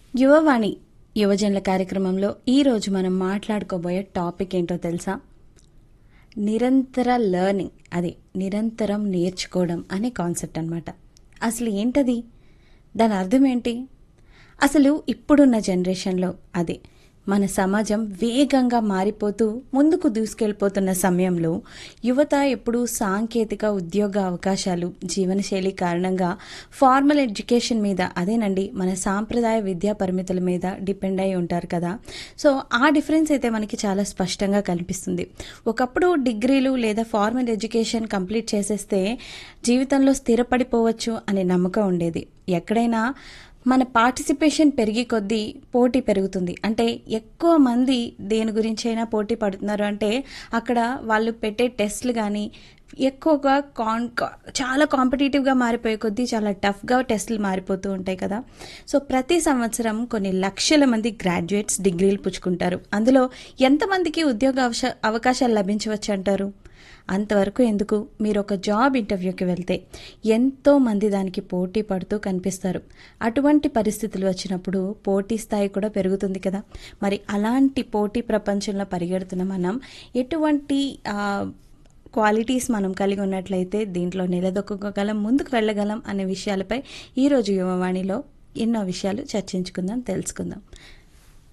యువవాణి యువజనుల కార్యక్రమంలో ఈరోజు మనం మాట్లాడుకోబోయే టాపిక్ ఏంటో తెలుసా నిరంతర లెర్నింగ్ అది నిరంతరం నేర్చుకోవడం అనే కాన్సెప్ట్ అనమాట అసలు ఏంటది దాని అర్థం ఏంటి అసలు ఇప్పుడున్న జనరేషన్లో అదే మన సమాజం వేగంగా మారిపోతూ ముందుకు దూసుకెళ్ళిపోతున్న సమయంలో యువత ఎప్పుడూ సాంకేతిక ఉద్యోగ అవకాశాలు జీవనశైలి కారణంగా ఫార్మల్ ఎడ్యుకేషన్ మీద అదేనండి మన సాంప్రదాయ విద్యా పరిమితుల మీద డిపెండ్ అయి ఉంటారు కదా సో ఆ డిఫరెన్స్ అయితే మనకి చాలా స్పష్టంగా కనిపిస్తుంది ఒకప్పుడు డిగ్రీలు లేదా ఫార్మల్ ఎడ్యుకేషన్ కంప్లీట్ చేసేస్తే జీవితంలో స్థిరపడిపోవచ్చు అనే నమ్మకం ఉండేది ఎక్కడైనా మన పార్టిసిపేషన్ పెరిగి కొద్దీ పోటీ పెరుగుతుంది అంటే ఎక్కువ మంది దేని గురించి అయినా పోటీ పడుతున్నారు అంటే అక్కడ వాళ్ళు పెట్టే టెస్ట్లు కానీ ఎక్కువగా కాన్ చాలా కాంపిటేటివ్గా మారిపోయే కొద్దీ చాలా టఫ్గా టెస్టులు మారిపోతూ ఉంటాయి కదా సో ప్రతి సంవత్సరం కొన్ని లక్షల మంది గ్రాడ్యుయేట్స్ డిగ్రీలు పుచ్చుకుంటారు అందులో ఎంతమందికి ఉద్యోగ అవశ అవకాశాలు లభించవచ్చు అంటారు అంతవరకు ఎందుకు మీరు ఒక జాబ్ ఇంటర్వ్యూకి వెళ్తే ఎంతో మంది దానికి పోటీ పడుతూ కనిపిస్తారు అటువంటి పరిస్థితులు వచ్చినప్పుడు పోటీ స్థాయి కూడా పెరుగుతుంది కదా మరి అలాంటి పోటీ ప్రపంచంలో పరిగెడుతున్న మనం ఎటువంటి ఆ, క్వాలిటీస్ మనం కలిగి ఉన్నట్లయితే దీంట్లో నిలదొక్కగలం ముందుకు వెళ్ళగలం అనే విషయాలపై ఈరోజు యువవాణిలో ఎన్నో విషయాలు చర్చించుకుందాం తెలుసుకుందాం